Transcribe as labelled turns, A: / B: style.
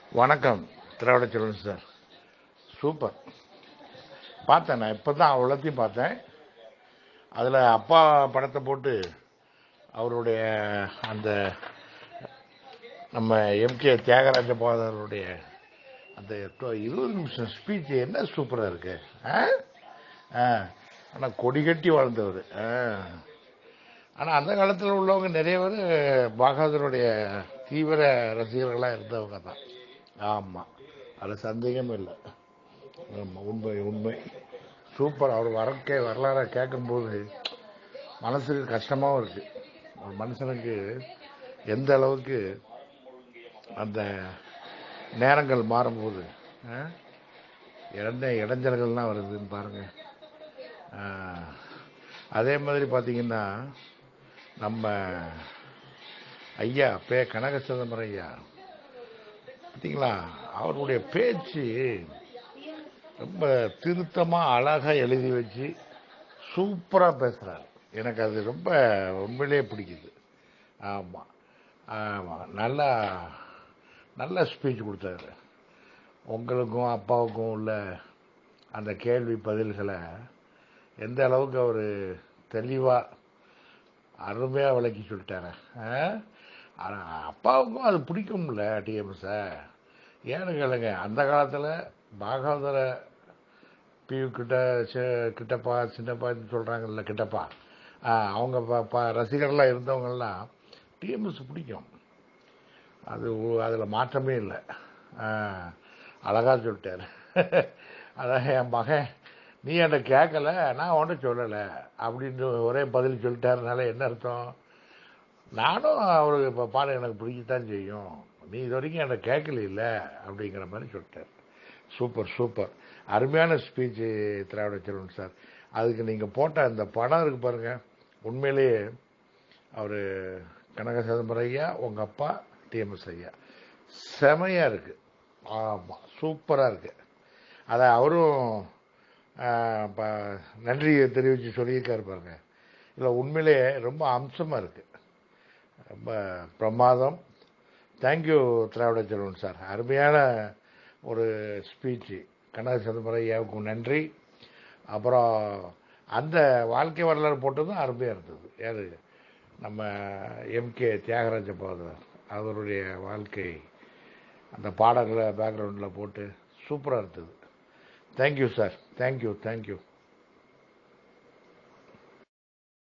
A: வணக்கம் திராவிட Selvan sir super பார்த்தேன் நான் இப்போ தான் அவ்வளோத்தையும் பார்த்தேன் அதில் அப்பா படத்தை போட்டு அவருடைய அந்த நம்ம எம்கே தியாகராஜ பாதருடைய அந்த டொ- இருபது நிமிஷம் ஸ்பீச் என்ன சூப்பராக இருக்கு ஆ ஆ ஆனால் கொடி கட்டி வாழ்ந்தவர் ஆ ஆனால் அந்த காலத்தில் உள்ளவங்க நிறைய பேர் பாகவதருடைய தீவிர ரசிகர்களாக இருந்தவங்க தான் ஆமாம் அதில் சந்தேகமே இல்லை ஆமாம் உண்மை உண்மை சூப்பர் அவர் வரக்கே வரலாறை கேட்கும்போது மனசுக்கு கஷ்டமாகவும் இருக்கு ஒரு மனுஷனுக்கு எந்த அளவுக்கு அந்த நேரங்கள் மாறும்போது ஆ, என்ன இடைஞ்சல்கள்லாம் வருதுன்னு பாருங்க ஆ, அதே மாதிரி பார்த்தீங்கன்னா நம்ம ஐயா பே கனக சிதம்பரம் ஐயா பார்த்தீங்களா அவருடைய பேச்சு ரொம்ப திருத்தமாக அழகாக எழுதி வச்சு சூப்பராக பேசுகிறார் எனக்கு அது ரொம்ப உண்மையிலேயே பிடிக்குது ஆமாம் ஆமாம் நல்லா நல்ல ஸ்பீச் கொடுத்தாரு உங்களுக்கும் அப்பாவுக்கும் உள்ள அந்த கேள்வி பதில்களை எந்த அளவுக்கு அவர் தெளிவாக அருமையாக விளக்கி சொல்லிட்டாரு ஆனால் அப்பாவுக்கும் அது பிடிக்கும்ல டிஎம்எஸை ஏன்னு கேளுங்க அந்த காலத்தில் பாகவதர பியூ கிட்ட சி- கிட்டப்பா சின்னப்பான்னு சொல்கிறாங்கல்ல கிட்டப்பா ஆ, அவங்க ப- ப- ரசிகர்களாக இருந்தவங்கெல்லாம் டிஎம்எஸ் பிடிக்கும் அது அதில் மாற்றமே இல்லை அழகாக சொல்லிட்டாரு அதான் என் மகன் நீ என்கிட்ட கேட்கல நான் உன்கிட்ட சொல்லலை அப்படின்னு ஒரே பதில் சொல்லிட்டாருனால என்ன அர்த்தம் நானும் அவருக்கு இப்போ பாடம் எனக்கு பிடிக்கத்தான் செய்யும் நீ இது வரைக்கும் என்கிட்ட கேட்கல அப்படிங்கிற மாதிரி சொல்லிட்டார் சூப்பர் சூப்பர் அருமையான ஸ்பீச்சு திராவிட செல்வன் சார் அதுக்கு நீங்கள் போட்ட அந்த படம் இருக்கு பாருங்க உண்மையிலேயே அவர் கனக சிதம்பரம் ஐயா உங்கள் அப்பா டிஎம்எஸ் ஐயா செமையாக இருக்கு ஆமாம் சூப்பராக இருக்கு அதை அவரும் ஆஹ், ப- நன்றி தெரிவித்து சொல்லியிருக்காரு பாருங்க இல்லை உண்மையிலேயே ரொம்ப அம்சமாக இருக்கு ரொம்ப பிரமாதம் தேங்க்யூ திராவிட செல்வன் சார் அருமையான ஒரு ஸ்பீச்சு கனக சிதம்பரம் ஐயாவுக்கும் நன்றி அப்புறம் அந்த வாழ்க்கை வரலாறு போட்டதும் அருமையாக இருந்தது யாரு நம்ம எம்கே தியாகராஜ பாதர் அவருடைய வாழ்க்கை அந்த பாடங்களை பேக்ரவுண்டில் போட்டு சூப்பராக இருந்தது தேங்க்யூ சார் தேங்க்யூ தேங்க்யூ